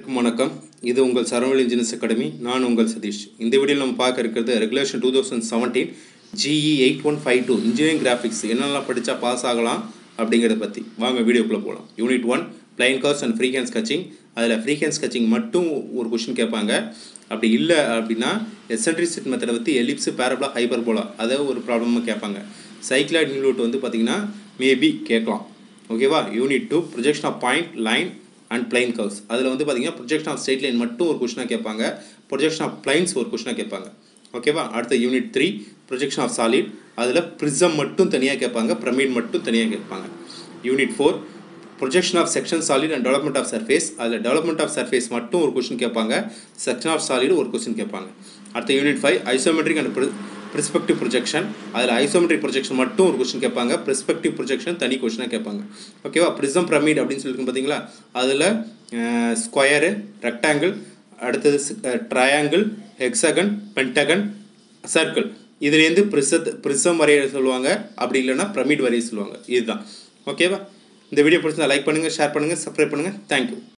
அனைவருக்கும் வணக்கம் இது உங்கள் சரவண இன்ஜினியர்ஸ் அகாடமி நான் உங்கள் சதீஷ் இந்த வீடியோவில் நம்ம பார்க்க இருக்கிறது regulation two thousand seventeen GE eight one five two engineering graphics என்னெல்லாம் படித்தா பாஸ் ஆகலாம் அப்படிங்கிறத பற்றி வாங்க வீடியோக்குள்ளே போகலாம் unit one plane curves and free hand sketching அதில் ஃப்ரீ ஹேண்ட் ஸ்கெச்சிங் மட்டும் ஒரு கொஷின் கேட்பாங்க அப்படி இல்லை அப்படின்னா எசன்ட்ரிசிட் மெத்தடை பற்றி எலிப்ஸ் பேரபுலா ஹைபர்போலா அதை ஒரு ப்ராப்ளமாக கேட்பாங்க சைக்ளாய்ட் நியூட் வந்து பார்த்திங்கன்னா மேபி கேட்கலாம் ஓகேவா unit two projection of point line and plane curves அதில் வந்து பார்த்தீங்கன்னா ப்ரொஜெக்ஷன் ஆஃப் ஸ்ட்ரெயிட் லைன் மட்டும் ஒரு கொஷனாக கேட்பாங்க ப்ரொஜெக்ஷன் ஆஃப் பிளைன்ஸ் ஒரு கொஷனாக கேட்பாங்க ஓகேவா அடுத்த unit three projection of solid அதில் ப்ரிசம் மட்டும் தனியாக கேட்பாங்க பிரமிட் மட்டும் தனியாக கேட்பாங்க unit four projection of section solid and development of surface அதில் டெவலப்மெண்ட் ஆஃப் சர்ஃபேஸ் மட்டும் ஒரு கொஷின் கேட்பாங்க செக்ஷன் ஆஃப் சாலிட் ஒரு கொஸ்டின் கேட்பாங்க அடுத்த unit five isometric and perspective projection அதில் ஐசோமெட்ரிக் ப்ரொஜெக்ஷன் மட்டும் ஒரு கொஸ்டின் கேட்பாங்க ப்ரிஸ்பெக்டிவ் ப்ரொஜெக்ஷன் தனி கொஸ்டினாக கேட்பாங்க ஓகேவா ப்ரிசம் பிரமிட் அப்படின்னு சொல்லியிருக்கோம் பார்த்தீங்களா அதில் ஸ்கொயரு ரெக்டாங்கிள் அடுத்தது ட்ரையாங்கிள் ஹெக்ஸகன் பென்டகன் சர்க்கிள் இதுலேருந்து ப்ரிசத் ப்ரிசம் வரைய சொல்லுவாங்க அப்படி இல்லைன்னா பிரமிட் வரைய சொல்லுவாங்க இதுதான் ஓகேவா இந்த வீடியோ பிடிச்சிருந்தா லைக் பண்ணுங்கள் ஷேர் பண்ணுங்கள் சப்ஸ்கிரைப் பண்ணுங்கள் தேங்க்யூ